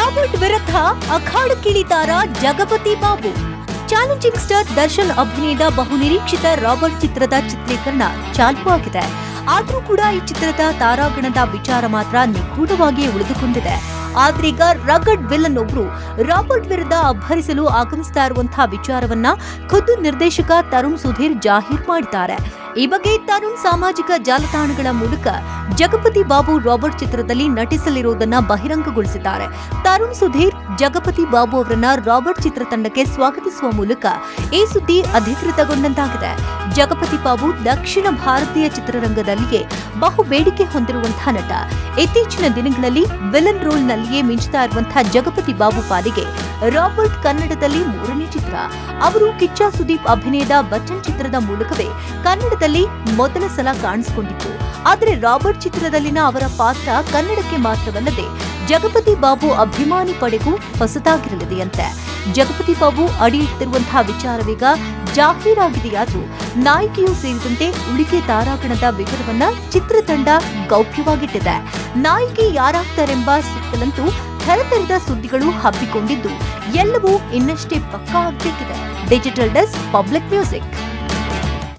Robert ವಿರುದ್ಧ ಅಖಾಡಕ್ಕಿಳಿತಾರ Jagapathi Babu challenging star Darshan ಅಭಿನಯದ ಬಹುನಿರೀಕ್ಷಿತ ರಾಬರ್ಟ್ ಚಿತ್ರದ ಚಿತ್ರೀಕರಣ ಚಾಲೂ ಆಗಿದೆ ಆದ್ರೂ ಕೂಡ ಈ ಚಿತ್ರದ ತಾರಾಗಣದ ವಿಚಾರ ಮಾತ್ರ ನಿಗೂಢವಾಗಿ ಉಳಿದುಕೊಂಡಿದೆ ಆದ್ರೀಗ ರಗಡ್ ವಿಲನ್ ಒಬ್ರು ರಾಬರ್ಟ್ ವಿರುದ್ಧ ಅಬ್ಬರಿಸಲು ಆಗಮಿಸ್ತಾ ಇರುವಂತಹ ವಿಚಾರವನ್ನ ಖುದ್ದು ನಿರ್ದೇಶಕ ತರುಣ್ ಸುಧೀರ್ ಜಾಹೀರ್ ಮಾಡಿದ್ದಾರೆ ಈ ಬಗ್ಗೆ ತರುಣ್ ಸಾಮಾಜಿಕ ಜಾಲತಾಣಗಳ ಮೂಲಕ ಜಗಪತಿ ಬಾಬು ರಾಬರ್ಟ್ ಚಿತ್ರದಲ್ಲಿ ನಟಿಸಲಿರುವುದನ್ನ ಬಹಿರಂಗಗೊಳಿಸಿದ್ದಾರೆ ತರುಣ್ ಸುಧೀರ್ ಜಗಪತಿ ಬಾಬು ಅವರನ್ನ ರಾಬರ್ಟ್ ಚಿತ್ರತಂಡಕ್ಕೆ ಸ್ವಾಗತಿಸುವ ಮೂಲಕ ಈ ಸುದ್ದಿ ಅಧಿಕೃತಗೊಂಡಂತಾಗಿದೆ ಜಗಪತಿ ಬಾಬು ದಕ್ಷಿಣ ಭಾರತೀಯ ಚಿತ್ರರಂಗದಲ್ಲಿಯೇ ಬಹು ಬೇಡಿಕೆ ಹೊಂದಿರುವಂತಹ ನಟ ಇತ್ತೀಚಿನ ದಿನಗಳಲ್ಲಿ ವಿಲನ್ ರೋಲ್ ನಲ್ಲಿಯೇ ಮಿಂಚುತ್ತಾ ಇರುವಂತಹ ಜಗಪತಿ ಬಾಬು ಪಾಲಿಗೆ ರಾಬರ್ಟ್ ಕನ್ನಡದಲ್ಲಿ ಮೂರನೇ ಚಿತ್ರ ಅವರು ಕಿಚ್ಚ ಸುದೀಪ್ ಅಭಿನಯದ ಬಚ್ಚನ್ ಚಿತ್ರದ ಮೂಲಕವೇ ಕನ್ನಡದಲ್ಲಿ ಮೊದಲ ಸಲ ಕಾಣಿಸಿಕೊಂಡಿತ್ತು ಆದರೆ ರಾಬರ್ಟ್ ಚಿತ್ರದಲ್ಲಿನ ಅವರ ಪಾತ್ರ ಕನ್ನಡಕ್ಕೆ ಮಾತ್ರವಲ್ಲದೆ ಜಗಪತಿ ಬಾಬು ಅಭಿಮಾನಿ ಪಡೆಗೂ ಹೊಸದಾಗಿರಲಿದೆಯಂತೆ ಜಗಪತಿ ಬಾಬು ಅಡಿ ಇಟ್ಟಿರುವಂತಹ ವಿಚಾರವೀಗ ಜಾಹೀರಾಗಿದೆಯಾದ್ರೂ ನಾಯಕಿಯೂ ಸೇರಿದಂತೆ ಉಳಿಕೆ ತಾರಾಗಣದ ವಿವರವನ್ನ ಚಿತ್ರತಂಡ ಗೌಪ್ಯವಾಗಿಟ್ಟಿದೆ ನಾಯಕಿ ಯಾರಾಗ್ತಾರೆಂಬ ಸುತ್ತಲಂತೂ ಥರಥರದ ಸುದ್ದಿಗಳು ಹಬ್ಬಿಕೊಂಡಿದ್ದು ಎಲ್ಲವೂ ಇನ್ನಷ್ಟೇ ಪಕ್ಕಾ ಆಗ್ಬೇಕಿದೆ ಡಿಜಿಟಲ್ ಡೆಸ್ಕ್ ಪಬ್ಲಿಕ್ ಮ್ಯೂಸಿಕ್